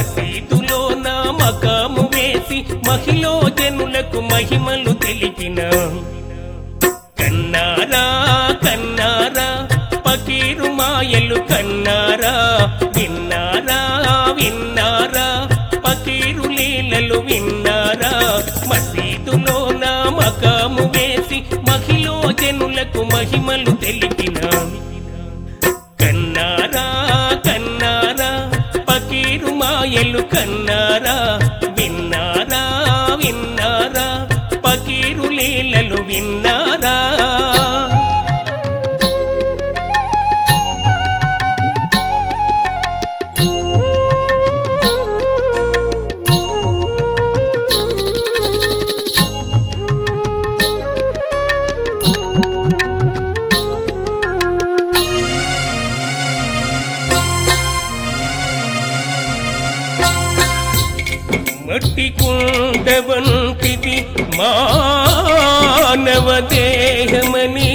మసీదులో నా మకాము వేసి మహిళో జనులకు మహిమలు తెలిపిన కన్నారా కన్నారా పకీరు మాయలు కన్నారా విన్నారా విన్నారా పకీరు లీలలు విన్నారా మసీదులో నా మకాము వేసి మహిళో జనులకు మహిమలు తెలిపిన కన్నారా కన్నారా పకీరు మాయలు కన్నారా విన్నారా విన్నారా పకీరు లీలలు విన్నారా మట్టి కుండ వంటిది మానవ దేహమని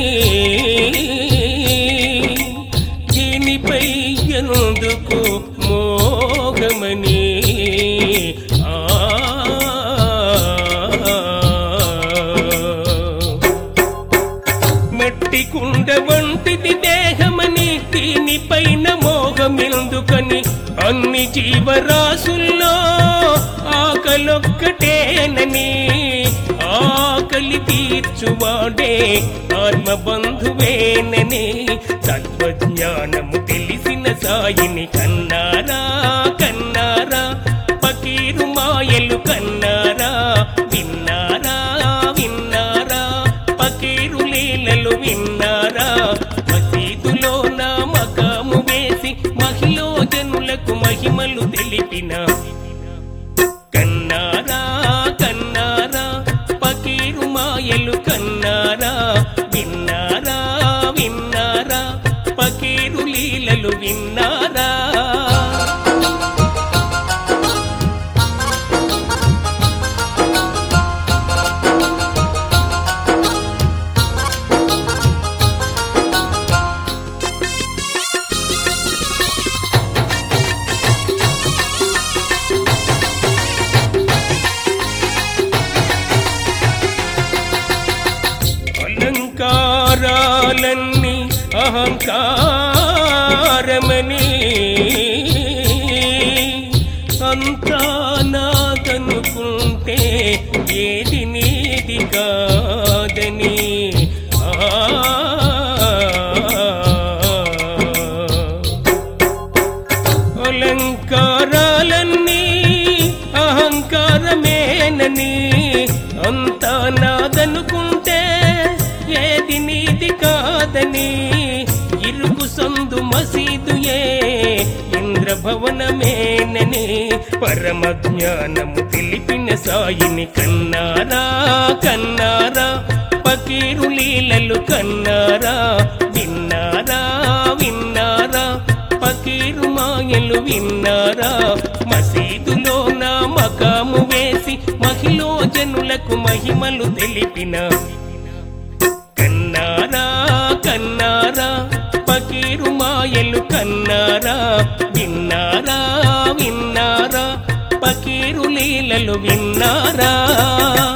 దీనిపై ఎందుకు మోగమని ఆ మట్టి కుండ వంటిది దేహమని దీనిపైన మోహమెందుకని అన్ని జీవరాశుల్లో ఆకలొక్కటేనని ఆకలి తీర్చువాడే ఆత్మబంధువేనని తత్వజ్ఞానము తెలిసిన సాయిని కన్నారా కన్నారా పకీరు మాయలు కన్నారా విన్నారా విన్నారా పకీరు లీలలు విన్నారా మసీదులో నా మకాము వేసి మహిళో జనులకు మహిమలు తెలిపిన కన్నారా కన్నారా పకీరు మాయలు కన్నారా విన్నారా విన్నారా పకీరు లీలలు విన్నారా అలంకారాలన్నీ అహంకారమని అంతా నాకనుకుంటే ఏది నీది కాదని ఆ అలంకారాలన్నీ అహంకారమేనని అంతా నాదనుకుంటే ఏది నీది కాదని ఇరుకు సందు మసీదు ఏ ఇంద్రభవనమేనని పరమ జ్ఞానము తెలిపిన సాయిని కన్నారా కన్నారా పకీరు లీలలు కన్నారా విన్నారా విన్నారా పకీరు మాయలు విన్నారా మసీదులో నా మకాము వేసి మహిళో జనులకు మహిమలు తెలిపిన కన్నారా కన్నారా పకీరు మాయలు కన్నారా విన్నారా విన్నారా పకీరు లీలలు విన్నారా